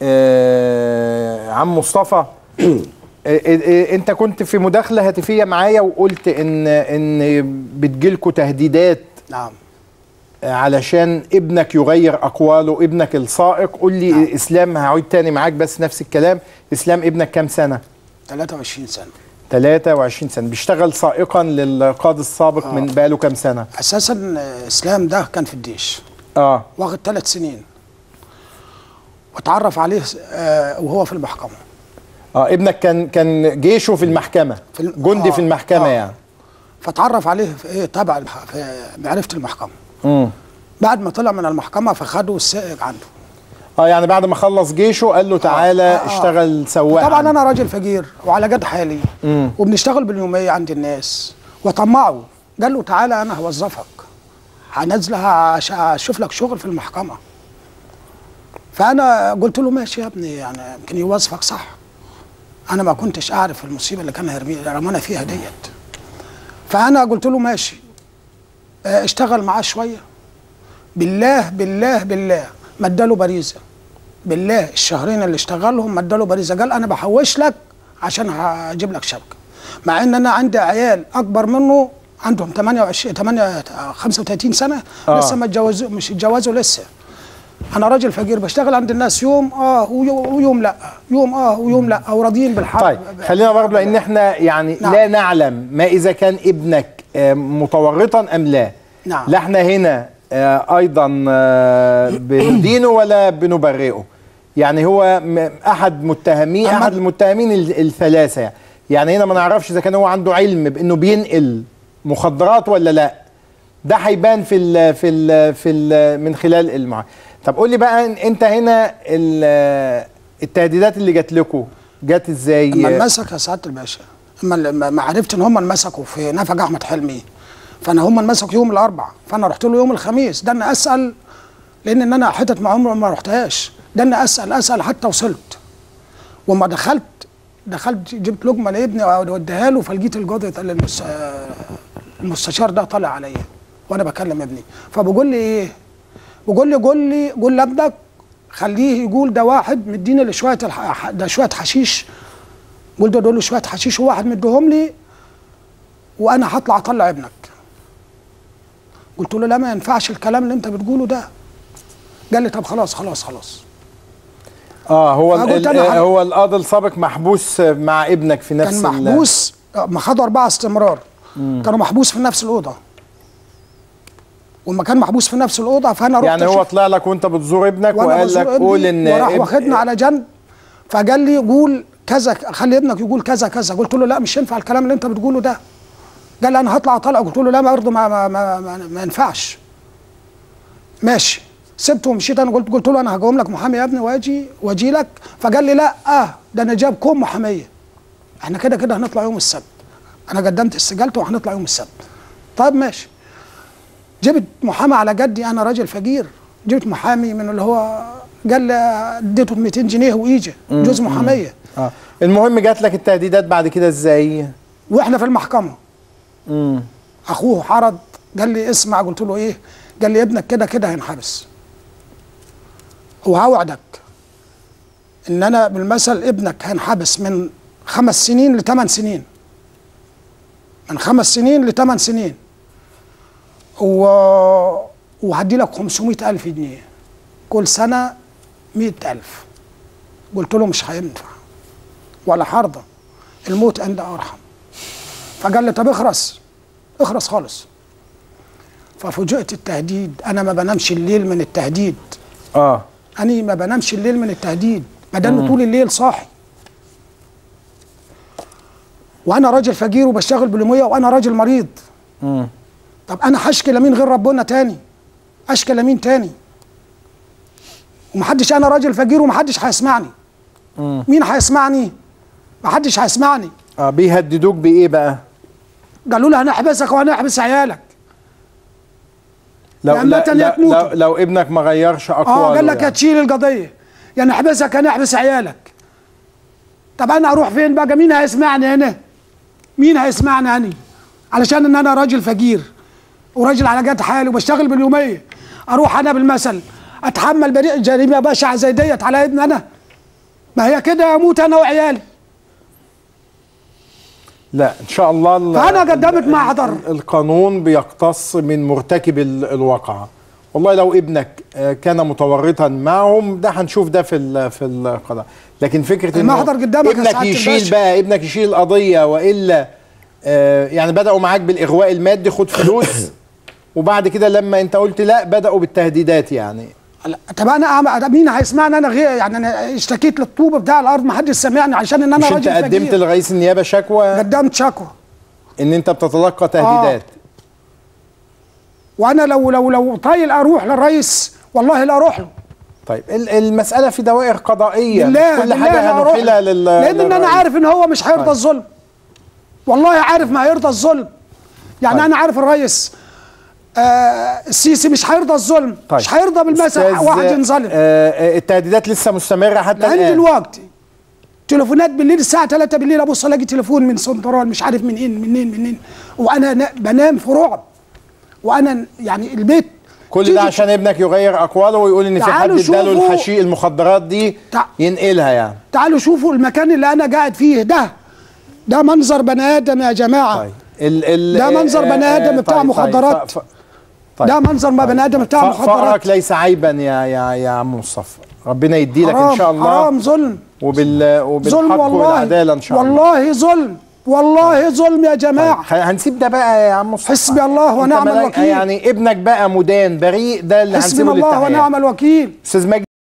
آه عم مصطفى آه، آه، آه، انت كنت في مداخله هاتفيه معايا وقلت ان ان بتجيلكوا تهديدات نعم علشان ابنك يغير اقواله ابنك السائق قول لي نعم. اسلام هعيد تاني معاك بس نفس الكلام اسلام ابنك كام سنه 23 سنه 23 سنه بيشتغل سائقا للقاضي السابق من بقاله كام سنه اساسا آه، اسلام ده كان في الجيش اه واخد ثلاث سنين واتعرف عليه آه، وهو في المحكمه اه ابنك كان كان جيشه في المحكمه في الم- جندي آه، في المحكمه آه. يعني فتعرف عليه في ايه تبع المح... في معرفه المحكمه امم بعد ما طلع من المحكمه فخدوا السائق عنده اه يعني بعد ما خلص جيشه قال له تعالى آه، آه. اشتغل سواق طبعا عندي. انا راجل فقير وعلى قد حالي مم. وبنشتغل باليوميه عند الناس وطمعه قال له تعالى انا هوظفك هنزلها عش- اشوف لك شغل في المحكمه فانا قلت له ماشي يا ابني يعني يمكن يوظفك صح انا ما كنتش اعرف المصيبه اللي كان هيرمي رمانا فيها ديت فانا قلت له ماشي آه، اشتغل معاه شويه بالله بالله بالله ما اداله باريزه بالله الشهرين اللي اشتغلهم ما اداله باريزه قال انا بحوش لك عشان هجيب لك شبكه مع ان انا عندي عيال اكبر منه عندهم 28 8 35 سنه آه. آه. لسه ما اتجوزوا مش اتجوزوا لسه انا راجل فقير بشتغل عند الناس يوم اه ويو- ويوم لا يوم اه ويوم لا وراضيين بالحال طيب خلينا برضه لان احنا يعني نعم. لا نعلم ما اذا كان ابنك آه، متورطا ام لا نعم. لا احنا هنا آه، ايضا آه، بندينه ولا بنبرئه يعني هو م- احد متهمين أما- احد المتهمين ال- الثلاثه يعني. يعني هنا ما نعرفش اذا كان هو عنده علم بانه بينقل مخدرات ولا لا ده هيبان في ال في ال في ال من خلال المع طب قول لي بقى إن- انت هنا ال- التهديدات اللي جات لكم جات ازاي اما انمسك يا سعاده الباشا اما لما ما عرفت ان هم انمسكوا في نفق احمد حلمي فانا هم انمسكوا يوم الاربع فانا رحت له يوم الخميس ده انا اسال لان ان انا حتت مع عمري ما رحتهاش ده انا اسال اسال حتى وصلت وما دخلت دخلت جبت لقمه لابني واديها له فلقيت القاضي قال لي المس... آه، المستشار ده طالع عليا وانا بكلم ابني فبقول لي ايه؟ بقول لي قول لي قول لابنك خليه يقول ده واحد مديني لشويه الح... ده شويه حشيش قول ده دول شويه حشيش وواحد مديهم لي وانا هطلع اطلع ابنك قلت له لا ما ينفعش الكلام اللي انت بتقوله ده قال لي طب خلاص خلاص خلاص اه هو ال- فقلت ال- أنا حل- هو القاضي السابق محبوس مع ابنك في نفس كان ال- محبوس ما خدوا اربعه استمرار كانوا محبوس في نفس الاوضه وما كان محبوس في نفس الاوضه فانا رحت يعني هو أشوف. طلع لك وانت بتزور ابنك وانا وقال بزور لك ابني قول ان وراح اب- واخدنا على جنب فقال لي قول كذا خلي ابنك يقول كذا كذا قلت له لا مش ينفع الكلام اللي انت بتقوله ده قال لي انا هطلع اطلع قلت له لا برضه ما ما ما, ما, ما ينفعش ماشي سبته ومشيت انا قلت قلت له انا هجاوب لك محامي يا ابني واجي واجي لك فقال لي لا اه ده انا جاب كوم محاميه احنا كده كده هنطلع يوم السبت انا قدمت استجالته وهنطلع يوم السبت طيب ماشي جبت محامي على جدي انا راجل فقير جبت محامي من اللي هو قال لي اديته 200 جنيه ويجي جوز محاميه اه المهم جات لك التهديدات بعد كده ازاي واحنا في المحكمه امم اخوه عرض قال لي اسمع قلت له ايه قال لي ابنك كده كده هينحبس وهوعدك ان انا بالمثل ابنك هينحبس من خمس سنين لثمان سنين من خمس سنين لثمان سنين و... وهدي لك 500 ألف جنيه كل سنة 100 ألف قلت له مش هينفع ولا حرضة الموت عند أرحم فقال لي طب اخرس اخرس خالص ففوجئت التهديد انا ما بنامش الليل من التهديد اه انا ما بنامش الليل من التهديد بدل طول الليل صاحي وانا راجل فقير وبشتغل باليوميه وانا راجل مريض امم طب انا هشكي لمين غير ربنا تاني اشكي لمين تاني ومحدش انا راجل فقير ومحدش هيسمعني مم. مين هيسمعني محدش هيسمعني اه بيهددوك بايه بقى قالوا لي هنحبسك وهنحبس عيالك لو يا لا متى لا يتموتوا. لو, لو ابنك ما غيرش اقواله اه قال لك يعني. هتشيل القضيه يا نحبسك يا نحبس عيالك طب انا اروح فين بقى مين هيسمعني هنا مين هيسمعني انا علشان ان انا راجل فقير وراجل على قد حالي وبشتغل باليوميه اروح انا بالمثل اتحمل بريء جريمه بشعه زي ديت على ابن انا ما هي كده اموت انا وعيالي لا ان شاء الله ال- فأنا قدمت ال- محضر. ال- القانون بيقتص من مرتكب ال- الواقعه والله لو ابنك آه، كان متورطا معهم ده هنشوف ده في ال- في القضاء لكن فكره انه المحضر قدامك يا ابنك سعادة يشيل الباشا. بقى ابنك يشيل القضيه والا آه، يعني بداوا معاك بالاغواء المادي خد فلوس وبعد كده لما انت قلت لا بداوا بالتهديدات يعني لا، طب انا أعمل- مين هيسمعني انا غير يعني انا اشتكيت للطوب بتاع الارض ما حدش سمعني عشان ان انا مش انت راجل قدمت فقير. لرئيس النيابه شكوى قدمت شكوى ان انت بتتلقى تهديدات وانا لو لو لو طايل اروح للرئيس والله لا اروح له طيب ال- المساله في دوائر قضائيه مش بالله كل بالله حاجه لا أروح هنحيلها له. لل لان إن انا للرئيس. عارف ان هو مش هيرضى طيب. الظلم والله عارف ما هيرضى الظلم يعني طيب. انا عارف الرئيس آه السيسي مش هيرضى الظلم طيب. مش هيرضى بالمسا أستاذ، واحد ينظلم آه آه، التهديدات لسه مستمره حتى لحد الان دلوقتي تليفونات بالليل الساعة 3 بالليل ابص الاقي تليفون من سنترال مش عارف منين منين منين وانا نا- بنام في رعب وانا يعني البيت كل تيجي ده عشان ابنك يغير اقواله ويقول ان في حد تعالوا اداله شوفوا. الحشيش المخدرات دي تع- ينقلها يعني تعالوا شوفوا المكان اللي انا قاعد فيه ده ده منظر بني ادم يا جماعه طيب ال ال ده منظر بني آدم بتاع مخدرات. ف- ف- طيب. ده منظر ما بني ادم بتاع ف- فقرك مخدرات ليس عيبا يا يا يا عم مصطفى ربنا يدي لك حرام ان شاء الله حرام ظلم وبال ظلم وبالحق والله والعداله ان شاء الله والله ظلم والله ظلم يا جماعه خ- هنسيب ده بقى يا عم مصطفى حسبي الله أنت ونعم ملاك- الوكيل. يعني ابنك بقى مدان بريء ده اللي حسبنا هنسيبه الله للتحقيق ونعم الوكيل استاذ مجدي